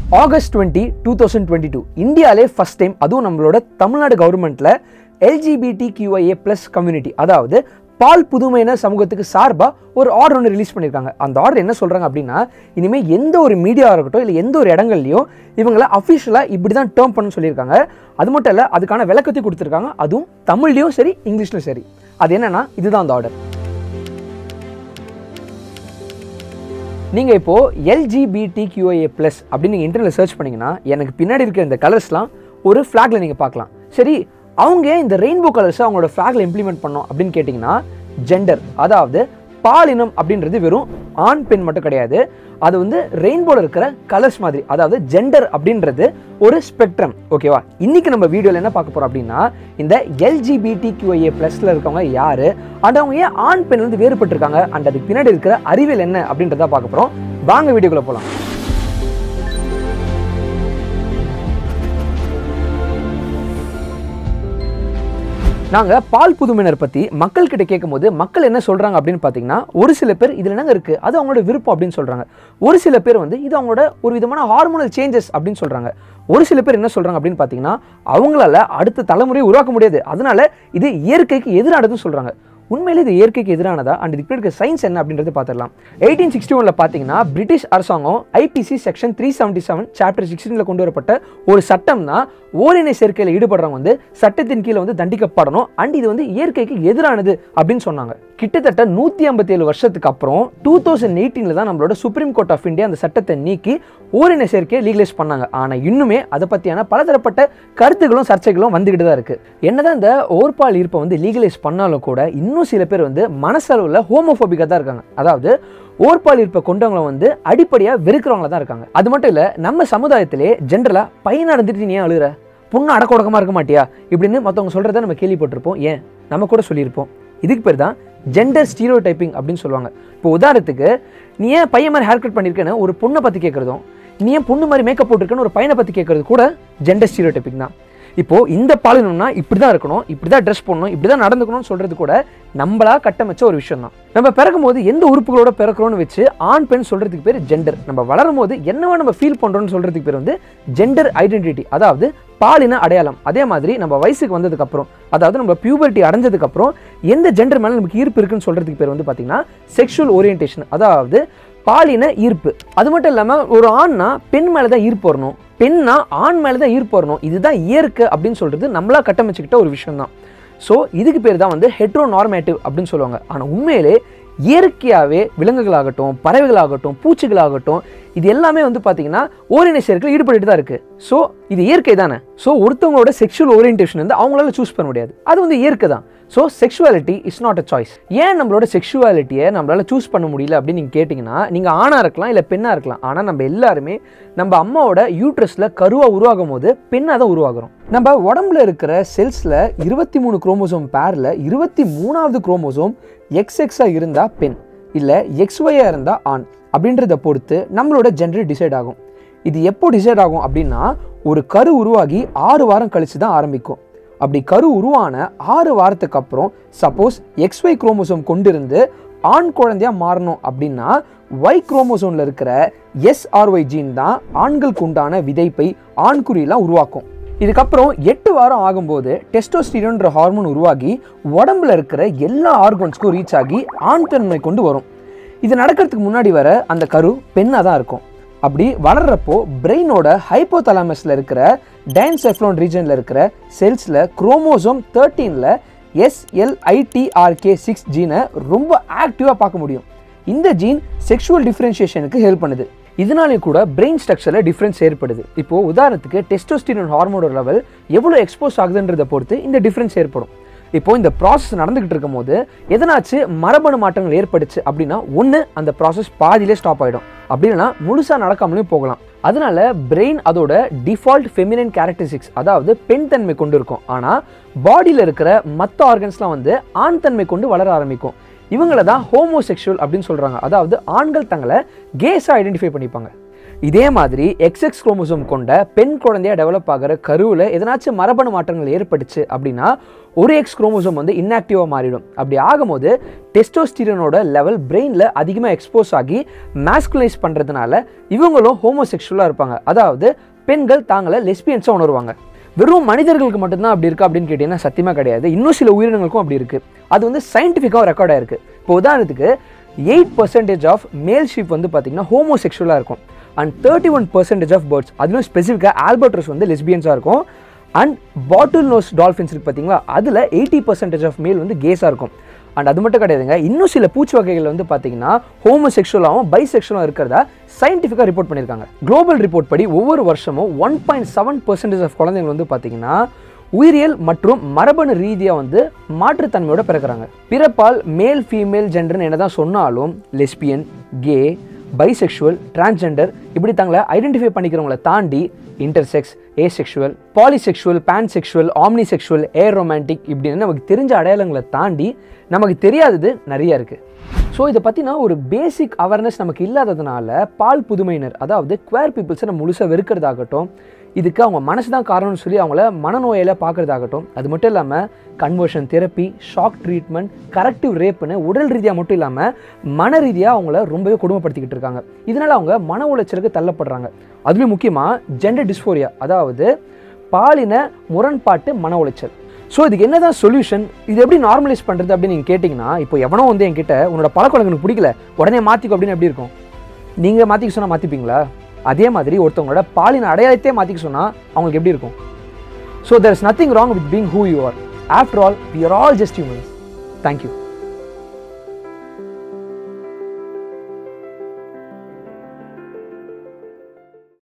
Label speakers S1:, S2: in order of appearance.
S1: August twenty two thousand twenty two இந்தியாவிலே first time அதுவும் நம்மளோட தமிழ்நாடு கவர்மெண்ட்டில் எல்ஜிபிடி கியூஐஏ ப்ளஸ் கம்யூனிட்டி அதாவது பால் புதுமையினர் சமூகத்துக்கு சார்பாக ஒரு ஆர்டர் ஒன்று ரிலீஸ் பண்ணியிருக்காங்க அந்த ஆர்டர் என்ன சொல்கிறாங்க அப்படின்னா இனிமேல் எந்த ஒரு மீடியாவாக இருக்கட்டும் இல்லை எந்த ஒரு இடங்கள்லையும் இவங்கள அஃபிஷியலாக இப்படி தான் டேர்ம் பண்ண சொல்லியிருக்காங்க அது மட்டும் இல்லை அதுக்கான விளக்கத்தை கொடுத்துருக்காங்க அதுவும் தமிழ்லையும் சரி இங்கிலீஷ்லையும் சரி அது என்னன்னா இதுதான் அந்த ஆர்டர் நீங்கள் இப்போது எல்ஜிபிடி கியூஐஏ ப்ளஸ் அப்படின்னு நீங்கள் இன்டர்நெட் சர்ச் பண்ணிங்கன்னா எனக்கு பின்னாடி இருக்கிற இந்த கலர்ஸ்லாம் ஒரு ஃப்ளாகில் நீங்கள் பார்க்கலாம் சரி அவங்க ஏன் இந்த ரெயின்போ கலர்ஸை அவங்களோட ஃப்ளாகில் இம்ப்ளிமெண்ட் பண்ணோம் அப்படின்னு கேட்டிங்கன்னா ஜெண்டர் அதாவது பாலினம் அப்படின்றது வெறும் ஆண் பெண் மட்டும் கிடையாது அது வந்து ரெயின்போல இருக்கிற கலர்ஸ் மாதிரி அதாவது ஜெண்டர் அப்படின்றது ஒரு ஸ்பெக்ட்ரம் ஓகேவா இன்னைக்கு நம்ம வீடியோவில் என்ன பார்க்க போறோம் அப்படின்னா இந்த எல்ஜிபிடி கியூஐஏ ப்ளஸ்ல இருக்கவங்க யாரு அண்ட் அவங்க ஏன் ஆண் பெண் வந்து வேறுபட்டிருக்காங்க அண்ட் அதுக்கு பின்னாடி இருக்கிற அறிவியல் என்ன அப்படின்றத பார்க்க போறோம் வாங்க வீடியோக்குள்ள போலாம் நாங்கள் பால் புதுமையினர் பற்றி மக்கள்கிட்ட கேட்கும்போது மக்கள் என்ன சொல்கிறாங்க அப்படின்னு பார்த்தீங்கன்னா ஒரு சில பேர் இதில் என்னங்க இருக்குது அது அவங்களோட விருப்பம் அப்படின்னு சொல்கிறாங்க ஒரு சில பேர் வந்து இது அவங்களோட ஒரு விதமான ஹார்மோனல் சேஞ்சஸ் அப்படின்னு சொல்கிறாங்க ஒரு சில பேர் என்ன சொல்கிறாங்க அப்படின்னு பார்த்தீங்கன்னா அவங்களால அடுத்த தலைமுறையை உருவாக்க முடியாது அதனால இது இயற்கைக்கு எதிரானதுன்னு சொல்கிறாங்க உண்மையிலே இது இயற்கைக்கு எதிரானதா அண்ட் இதுக்கு இருக்க சயின்ஸ் என்ன அப்படின்றது பார்த்துடலாம் எயிட்டீன் சிக்ஸ்டி ஒனில் பார்த்தீங்கன்னா பிரிட்டிஷ் அரசாங்கம் IPC section three seventy seven chapter சிக்ஸ்டீனில் கொண்டு வரப்பட்ட ஒரு சட்டம் தான் ஓரினை சேர்க்கையில் ஈடுபடுறவங்க வந்து சட்டத்தின் கீழே வந்து தண்டிக்கப்படணும் அண்ட் இது வந்து இயற்கைக்கு எதிரானது அப்படின்னு சொன்னாங்க கிட்டத்தட்ட நூற்றி ஐம்பத்தி ஏழு வருஷத்துக்கு அப்புறம் டூ தௌசண்ட் எயிட்டீனில் தான் நம்மளோட சுப்ரீம் கோர்ட் ஆஃப் இந்தியா அந்த சட்டத்தை நீக்கி ஓரின சேர்க்கையை லீகலைஸ் பண்ணாங்க ஆனால் இன்னுமே அதை பற்றியான பலதரப்பட்ட கருத்துகளும் சர்ச்சைகளும் வந்துக்கிட்டு தான் இருக்குது என்னதான் இந்த ஓர்பால் ஈர்ப்பை வந்து லீகலைஸ் பண்ணாலும் கூட இன்னும் சில பேர் வந்து மனசளவில் ஹோமோஃபோபிக்காக தான் இருக்காங்க அதாவது ஓர்பால் ஈர்ப்பை கொண்டவங்களை வந்து அடிப்படையாக வெறுக்கிறவங்கள தான் இருக்காங்க அது மட்டும் இல்லை நம்ம சமுதாயத்திலே ஜென்ரலாக பையனாக இருந்துட்டு நீ ஏன் அழுகிற பொண்ணு அடக்க உடக்கமாக இருக்க மாட்டியா இப்படின்னு மற்றவங்க சொல்கிறத நம்ம கேள்விப்பட்டிருப்போம் ஏன் நம்ம கூட சொல்லியிருப்போம் இதுக்கு பேர் தான் ஜெண்டர் ஸ்டீரியோ டைப்பிங் அப்படின்னு சொல்லுவாங்க இப்போ உதாரணத்துக்கு நீ ஏன் பையன் மாதிரி ஹேர் கட் பண்ணியிருக்கேன்னு ஒரு பொண்ணை பற்றி கேட்குறதும் நீ ஏன் பொண்ணு மாதிரி மேக்கப் போட்டிருக்கேன்னு ஒரு பையனை பற்றி கேட்குறது கூட ஜெண்டர் ஸ்டீரியோ டைப்பிங் தான் இப்போ இந்த பாலினம்னா இப்படி தான் இருக்கணும் இப்படி தான் ட்ரெஸ் பண்ணணும் இப்படி தான் நடந்துக்கணும்னு சொல்றது கூட நம்மளா கட்டமைச்ச ஒரு விஷயம் தான் நம்ம பிறக்கும் போது எந்த உறுப்புகளோட பிறக்கிறோம்னு வச்சு ஆண் பெண் சொல்றதுக்கு பேர் ஜெண்டர் நம்ம வளரும் போது என்னவா நம்ம ஃபீல் பண்றோம்னு சொல்றதுக்கு பேர் வந்து ஜெண்டர் ஐடென்டிட்டி அதாவது பாலின அடையாளம் அதே மாதிரி நம்ம வயசுக்கு வந்ததுக்கு அப்புறம் அதாவது நம்ம பியூபர்ட்டி அடைஞ்சதுக்கு அப்புறம் எந்த ஜெண்டர் மேல நமக்கு ஈர்ப்பு இருக்குன்னு சொல்றதுக்கு பேர் வந்து பாத்தீங்கன்னா செக்ஷுவல் ஓரியன்டேஷன் அதாவது பாலின ஈர்ப்பு அது மட்டும் இல்லாமல் ஒரு ஆண்னா பெண் மேலே தான் ஈர்ப்பு வரணும் பெண்ணா ஆண் மேலே தான் ஈர்ப்பு வரணும் இதுதான் இயற்கை அப்படின்னு சொல்கிறது நம்மளா கட்டமைச்சுக்கிட்ட ஒரு விஷயம் தான் ஸோ இதுக்கு பேர் தான் வந்து ஹெட்ரோ நார்மேட்டிவ் அப்படின்னு சொல்லுவாங்க ஆனால் உண்மையிலே இயற்கையாகவே விலங்குகளாகட்டும் பறவைகளாகட்டும் பூச்சிகளாகட்டும் இது எல்லாமே வந்து பார்த்தீங்கன்னா ஓரின சேர்க்கையில் ஈடுபட்டு தான் இருக்குது ஸோ இது இயற்கை தானே ஸோ ஒருத்தவங்களோட செக்ஷுவல் ஓரியன்டேஷன் வந்து அவங்களால சூஸ் பண்ண முடியாது அது வந்து இயற்கை தான் so sexuality is not a choice ஏன் நம்மளோட செக்ஷுவாலிட்டியை நம்மளால சூஸ் பண்ண முடியல அப்படின்னு நீங்கள் கேட்டிங்கன்னா நீங்கள் ஆணாக இருக்கலாம் இல்லை பெண்ணாக இருக்கலாம் ஆனால் நம்ம எல்லாருமே நம்ம அம்மாவோட யூட்ரஸில் கருவாக உருவாகும் போது பெண்ணாக தான் உருவாகிறோம் நம்ம உடம்புல இருக்கிற செல்ஸில் இருபத்தி மூணு குரோமோசோம் பேரில் இருபத்தி மூணாவது குரோமோசோம் எக்ஸ் எக்ஸாக இருந்தால் பெண் இல்லை எக்ஸ் ஒய்யாக இருந்தால் ஆண் அப்படின்றத பொறுத்து நம்மளோட ஜெண்டர் டிசைட் ஆகும் இது எப்போ டிசைட் ஆகும் அப்படின்னா ஒரு கரு உருவாகி ஆறு வாரம் கழிச்சு தான் ஆரம்பிக்கும் அப்படி கரு உருவான ஆறு வாரத்துக்கு அப்புறம் சப்போஸ் எக்ஸ்ஒய் குரோமோசோம் கொண்டிருந்து ஆண் குழந்தையா மாறணும் அப்படின்னா ஒய் குரோமோசோமில் இருக்கிற எஸ்ஆர்ஒய் ஜீன் தான் ஆண்களுக்கு உண்டான விதைப்பை ஆண்குறியெல்லாம் உருவாக்கும் இதுக்கப்புறம் எட்டு வாரம் ஆகும்போது டெஸ்டோஸ்டிரோன்ற ஹார்மோன் உருவாகி உடம்புல இருக்கிற எல்லா ஆர்கன்ஸ்க்கும் ரீச் ஆகி ஆண் தன்மை கொண்டு வரும் இது நடக்கிறதுக்கு முன்னாடி வர அந்த கரு பெண்ணாக தான் இருக்கும் அப்படி வளர்றப்போ பிரெயினோட ஹைப்போதலாமஸில் இருக்கிற டைன்செஃப்லோன் ரீஜனில் இருக்கிற செல்ஸில் குரோமோசோம் தேர்ட்டீனில் எஸ்எல்ஐடிஆர்கே சிக்ஸ் ஜீனை ரொம்ப ஆக்டிவாக பார்க்க முடியும் இந்த ஜீன் செக்ஷுவல் டிஃப்ரென்ஷியேஷனுக்கு ஹெல்ப் பண்ணுது இதனாலே கூட பிரெயின் ஸ்ட்ரக்சரில் டிஃப்ரென்ஸ் ஏற்படுது இப்போ உதாரணத்துக்கு டெஸ்டோஸ்டிரோன் ஹார்மோனோட லெவல் எவ்வளோ எக்ஸ்போஸ் ஆகுதுன்றதை பொறுத்து இந்த டிஃப்ரென்ஸ் ஏற்படும் இப்போ இந்த ப்ராசஸ் நடந்துகிட்டு இருக்கும் போது எதனாச்சு மரபணு மாற்றங்கள் ஏற்பட்டுச்சு அப்படின்னா ஒன்று அந்த ப்ராசஸ் பாதியிலே ஸ்டாப் ஆகிடும் அப்படின்னா முழுசாக நடக்காமலையும் போகலாம் அதனால பிரெயின் அதோட டிஃபால்ட் ஃபெமினன் கேரக்டரிஸ்டிக்ஸ் அதாவது பெண் தன்மை கொண்டு இருக்கும் ஆனால் பாடியில் இருக்கிற மற்ற ஆர்கன்ஸ்லாம் வந்து ஆண் தன்மை கொண்டு வளர ஆரம்பிக்கும் இவங்கள தான் ஹோமோசெக்ஷுவல் அப்படின்னு சொல்கிறாங்க அதாவது ஆண்கள் தங்களை கேஸாக ஐடென்டிஃபை பண்ணிப்பாங்க இதே மாதிரி எக்ஸ்எக்ஸ் குரோமோசோம் கொண்ட பெண் குழந்தையா டெவலப் ஆகிற கருவில் எதனாச்சும் மரபணு மாற்றங்கள் ஏற்பட்டுச்சு அப்படின்னா ஒரு எக்ஸ் குரோமோசோம் வந்து இன்ஆக்டிவாக மாறிடும் அப்படி ஆகும்போது டெஸ்டோஸ்டிரனோட லெவல் பிரெயினில் அதிகமாக எக்ஸ்போஸ் ஆகி மேஸ்குலைஸ் பண்ணுறதுனால இவங்களும் ஹோமோசெக்ஷுவலாக இருப்பாங்க அதாவது பெண்கள் தாங்களை லெஸ்பியன்ஸாக உணருவாங்க வெறும் மனிதர்களுக்கு மட்டும்தான் அப்படி இருக்கா அப்படின்னு கேட்டிங்கன்னா சத்தியமாக கிடையாது இன்னும் சில உயிரினங்களுக்கும் அப்படி இருக்குது அது வந்து சயின்டிஃபிக்காக ரெக்கார்ட் ஆயிருக்கு இப்போ உதாரணத்துக்கு eight percentage of male sheep வந்து பார்த்தீங்கன்னா ஹோமோசெக்ஷுவலாக இருக்கும் and thirty one percentage of birds அதுவும் ஸ்பெசிஃபிக்காக ஆல்பர்ட்ரஸ் வந்து லெஸ்பியன்ஸாக இருக்கும் அண்ட் பாட்டில் நோஸ் டால்ஃபின்ஸ் இருக்கு பார்த்தீங்களா அதில் எயிட்டி பர்சன்டேஜ் ஆஃப் மேல் வந்து கேஸாக இருக்கும் அண்ட் அது மட்டும் கிடையாதுங்க இன்னும் சில பூச்சி வகைகள் வந்து பார்த்தீங்கன்னா ஹோமோசெக்ஷுவலாகவும் பைசெக்ஷுவலாக இருக்கிறதா சயின்டிஃபிக்காக ரிப்போர்ட் பண்ணியிருக்காங்க குளோபல் ரிப்போர்ட் படி ஒவ்வொரு வருஷமும் one point seven percentage of குழந்தைங்க வந்து பார்த்தீங்கன்னா உயிரியல் மற்றும் மரபணு ரீதியாக வந்து மாற்றுத்தன்மையோட பிறக்கிறாங்க பிறப்பால் மேல் ஃபீமேல் ஜெண்டர்னு என்ன தான் சொன்னாலும் லெஸ்பியன் கே பைசெக்ஷுவல் டிரான்ஸ்ஜெண்டர் இப்படி தங்களை ஐடென்டிஃபை பண்ணிக்கிறவங்கள தாண்டி intersex asexual polysexual pansexual omnisexual aromantic இப்படின்னு நமக்கு தெரிஞ்ச அடையாளங்களை தாண்டி நமக்கு தெரியாதது நிறைய இருக்குது ஸோ இதை பற்றினா ஒரு பேசிக் அவேர்னஸ் நமக்கு இல்லாததுனால பால் புதுமையினர் அதாவது குவேர் பீப்புள்ஸை நம்ம முழுசாக வெறுக்கிறதாகட்டும் இதுக்கு அவங்க மனசு தான் காரணம்னு சொல்லி அவங்கள மனநோயில் பார்க்குறதாகட்டும் அது மட்டும் இல்லாமல் conversion therapy shock treatment corrective ரேப்புன்னு உடல் ரீதியாக மட்டும் இல்லாமல் மன ரீதியாக அவங்கள ரொம்பவே கொடுமைப்படுத்திக்கிட்டு இருக்காங்க இதனால் அவங்க மன உளைச்சலுக்கு தள்ளப்படுறாங்க அதுலேயும் முக்கியமாக ஜெண்டர் டிஸ்ஃபோரியா அதாவது பாலின முரண்பாட்டு மன உளைச்சல் ஸோ இதுக்கு என்னதான் சொல்யூஷன் இது எப்படி நார்மலைஸ் பண்ணுறது அப்படின்னு நீங்கள் கேட்டிங்கன்னா இப்போ எவனோ வந்து என்கிட்ட உன்னோட பழக்கம் எனக்கு பிடிக்கல உடனே மாற்றிக்கோ அப்படின்னு எப்படி இருக்கும் நீங்கள் மாற்றிக்க சொன்னால் மாற்றிப்பீங்களா அதே மாதிரி ஒருத்தவங்களோட பாலின அடையாளத்தையே மாற்றிக்க சொன்னால் அவங்களுக்கு எப்படி இருக்கும் so there is nothing wrong with being who you are after all we are all just humans thank you